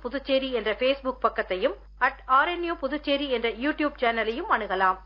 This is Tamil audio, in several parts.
புதுச்சேரி என்ற ஃபேஸ்புக் பக்கத்தையும் அட் ஆர்என்யூ புதுச்சேரி என்ற யூடியூப் சேனலையும் அணுகலாம்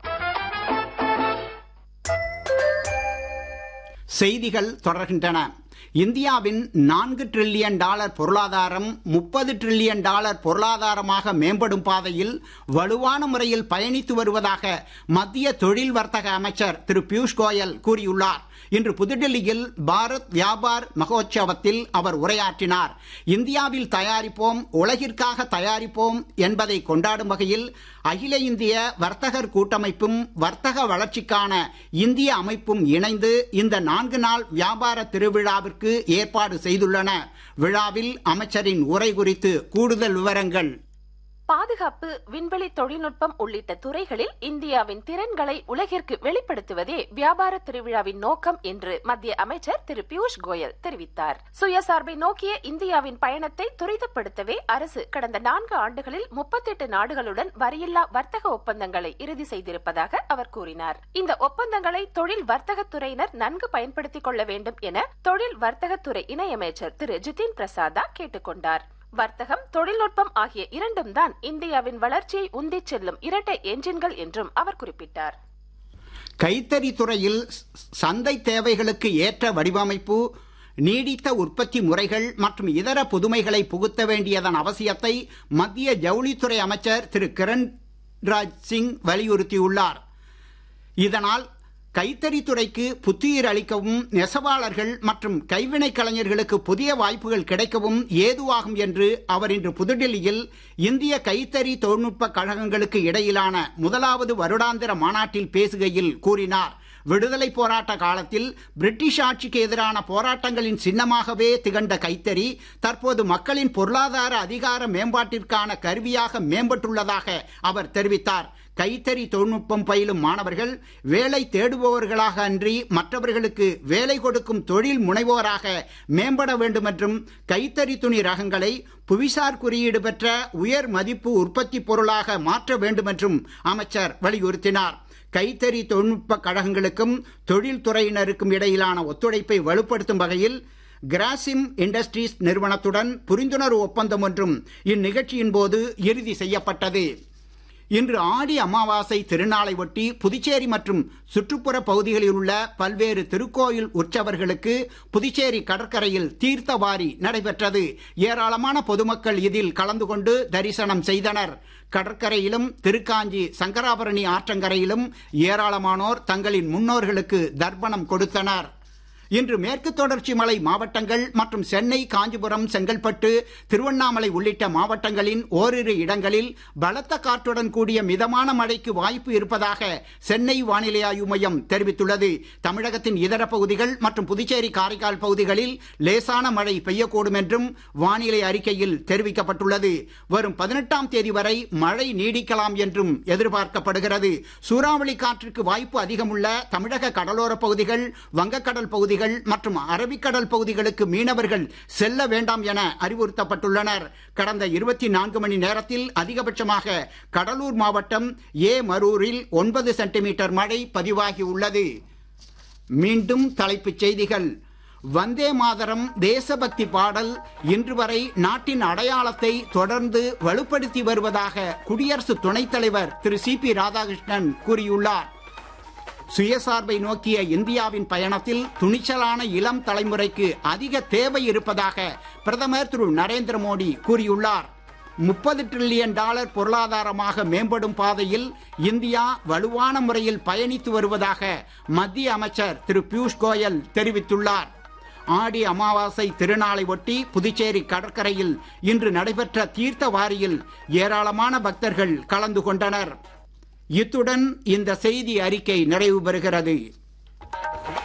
செய்திகள் தொடர்கின்றன இந்தியாவின் நான்கு டிரில்லியன் டாலர் பொருளாதாரம் முப்பது டிரில்லியன் டாலர் பொருளாதாரமாக மேம்படும் பாதையில் வலுவான முறையில் பயணித்து வருவதாக மத்திய தொழில் வர்த்தக அமைச்சர் திரு பியூஷ் கோயல் கூறியுள்ளார் இன்று புதுடெல்லியில் பாரத் வியாபார் மகோத்சவத்தில் அவர் உரையாற்றினார் இந்தியாவில் தயாரிப்போம் உலகிற்காக தயாரிப்போம் என்பதை கொண்டாடும் வகையில் அகில இந்திய வர்த்தகர் கூட்டமைப்பும் வர்த்தக வளர்ச்சிக்கான இந்திய அமைப்பும் இணைந்து இந்த நான்கு நாள் வியாபார திருவிழாவிற்கு ஏற்பாடு செய்துள்ளன விழாவில் அமைச்சரின் உரை குறித்து கூடுதல் விவரங்கள் பாதுகாப்பு விண்வெளி தொழில்நுட்பம் உள்ளிட்ட துறைகளில் இந்தியாவின் திறன்களை உலகிற்கு வெளிப்படுத்துவதே வியாபார திருவிழாவின் நோக்கம் என்று மத்திய அமைச்சர் திரு பியூஷ் கோயல் தெரிவித்தார் சுயசார்பை நோக்கிய இந்தியாவின் பயணத்தை துரிதப்படுத்தவே அரசு கடந்த நான்கு ஆண்டுகளில் முப்பத்தெட்டு நாடுகளுடன் வரியில்லா வர்த்தக ஒப்பந்தங்களை இறுதி செய்திருப்பதாக அவர் கூறினார் இந்த ஒப்பந்தங்களை தொழில் வர்த்தகத்துறையினர் நன்கு பயன்படுத்திக் கொள்ள வேண்டும் என தொழில் வர்த்தகத்துறை இணையமைச்சர் திரு ஜிதின் பிரசாதா கேட்டுக் கொண்டார் வர்த்தகம் தொழில்நுட்பம் ஆகிய இரண்டும் தான் இந்தியாவின் வளர்ச்சியை உந்திச் செல்லும் இரட்டை என்ஜின்கள் என்றும் அவர் குறிப்பிட்டார் கைத்தறி துறையில் சந்தை தேவைகளுக்கு ஏற்ற வடிவமைப்பு நீடித்த உற்பத்தி முறைகள் மற்றும் இதர புதுமைகளை புகுத்த வேண்டியதன் அவசியத்தை மத்திய ஜவுளித்துறை அமைச்சர் திரு கிரண்ராஜ் சிங் வலியுறுத்தியுள்ளார் இதனால் கைத்தறித்துறைக்கு புத்துயிர் அளிக்கவும் நெசவாளர்கள் மற்றும் கைவினை கலைஞர்களுக்கு புதிய வாய்ப்புகள் கிடைக்கவும் ஏதுவாகும் என்று அவர் இன்று புதுடெல்லியில் இந்திய கைத்தறி தொழில்நுட்ப கழகங்களுக்கு இடையிலான முதலாவது வருடாந்திர மாநாட்டில் பேசுகையில் கூறினார் விடுதலை போராட்ட காலத்தில் பிரிட்டிஷ் ஆட்சிக்கு எதிரான போராட்டங்களின் சின்னமாகவே திகழ்ந்த கைத்தறி தற்போது மக்களின் பொருளாதார அதிகார மேம்பாட்டிற்கான கருவியாக மேம்பட்டுள்ளதாக அவர் தெரிவித்தார் கைத்தறி தொழில்நுட்பம் பயிலும் மாணவர்கள் வேலை தேடுபவர்களாக அன்றி மற்றவர்களுக்கு வேலை கொடுக்கும் தொழில் முனைவோராக மேம்பட வேண்டும் என்றும் கைத்தறி துணி ரகங்களை புவிசார் குறியீடு பெற்ற உயர் மதிப்பு உற்பத்தி பொருளாக மாற்ற வேண்டும் என்றும் அமைச்சர் வலியுறுத்தினார் கைத்தறி தொழில்நுட்ப கழகங்களுக்கும் தொழில்துறையினருக்கும் இடையிலான ஒத்துழைப்பை வலுப்படுத்தும் வகையில் கிராசிம் இண்டஸ்ட்ரீஸ் நிறுவனத்துடன் புரிந்துணர்வு ஒப்பந்தம் ஒன்றும் இந்நிகழ்ச்சியின் போது இறுதி செய்யப்பட்டது இன்று ஆடி அமாவாசை திருநாளை ஒட்டி புதுச்சேரி மற்றும் சுற்றுப்புற பகுதிகளில் உள்ள பல்வேறு திருக்கோயில் உற்சவர்களுக்கு புதுச்சேரி கடற்கரையில் தீர்த்தவாரி நடைபெற்றது ஏராளமான பொதுமக்கள் இதில் கலந்து கொண்டு தரிசனம் செய்தனர் கடற்கரையிலும் திருக்காஞ்சி சங்கராபரணி ஆற்றங்கரையிலும் ஏராளமானோர் தங்களின் முன்னோர்களுக்கு தர்ப்பணம் கொடுத்தனர் இன்று மேற்கு தொடர்ச்சி மலை மாவட்டங்கள் மற்றும் சென்னை காஞ்சிபுரம் செங்கல்பட்டு திருவண்ணாமலை உள்ளிட்ட மாவட்டங்களின் ஓரிரு இடங்களில் பலத்த காற்றுடன் கூடிய மிதமான மழைக்கு வாய்ப்பு இருப்பதாக சென்னை வானிலை ஆய்வு மையம் தெரிவித்துள்ளது தமிழகத்தின் இதர பகுதிகள் மற்றும் புதுச்சேரி காரைக்கால் பகுதிகளில் லேசான மழை பெய்யக்கூடும் என்றும் வானிலை அறிக்கையில் தெரிவிக்கப்பட்டுள்ளது வரும் பதினெட்டாம் தேதி வரை மழை நீடிக்கலாம் என்றும் எதிர்பார்க்கப்படுகிறது சூறாவளி காற்றுக்கு வாய்ப்பு அதிகமுள்ள தமிழக கடலோர பகுதிகள் வங்கக்கடல் பகுதிகள் பகுதிகள் மற்றும் அரபிக்கடல் பகுதிகளுக்கு மீனவர்கள் செல்ல வேண்டாம் என அறிவுறுத்தப்பட்டுள்ளனர் கடந்த இருபத்தி நான்கு மணி நேரத்தில் அதிகபட்சமாக கடலூர் மாவட்டம் ஏ மரூரில் ஒன்பது சென்டிமீட்டர் மழை பதிவாகியுள்ளது மீண்டும் தலைப்புச் செய்திகள் வந்தே மாதரம் தேசபக்தி பாடல் இன்று வரை நாட்டின் அடையாளத்தை தொடர்ந்து வலுப்படுத்தி வருவதாக குடியரசு துணைத் தலைவர் திரு சி பி ராதாகிருஷ்ணன் கூறியுள்ளார் சுயசார்பை நோக்கிய இந்தியாவின் பயணத்தில் துணிச்சலான இளம் தலைமுறைக்கு அதிக தேவை இருப்பதாக பிரதமர் திரு நரேந்திர மோடி கூறியுள்ளார் முப்பது டிரில்லியன் டாலர் பொருளாதாரமாக மேம்படும் பாதையில் இந்தியா வலுவான முறையில் பயணித்து வருவதாக மத்திய அமைச்சர் திரு பியூஷ் கோயல் தெரிவித்துள்ளார் ஆடி அமாவாசை திருநாளை ஒட்டி புதுச்சேரி கடற்கரையில் இன்று நடைபெற்ற தீர்த்த வாரியில் ஏராளமான பக்தர்கள் கலந்து கொண்டனர் இத்துடன் இந்த செய்தி அறிக்கை நிறைவு பெறுகிறது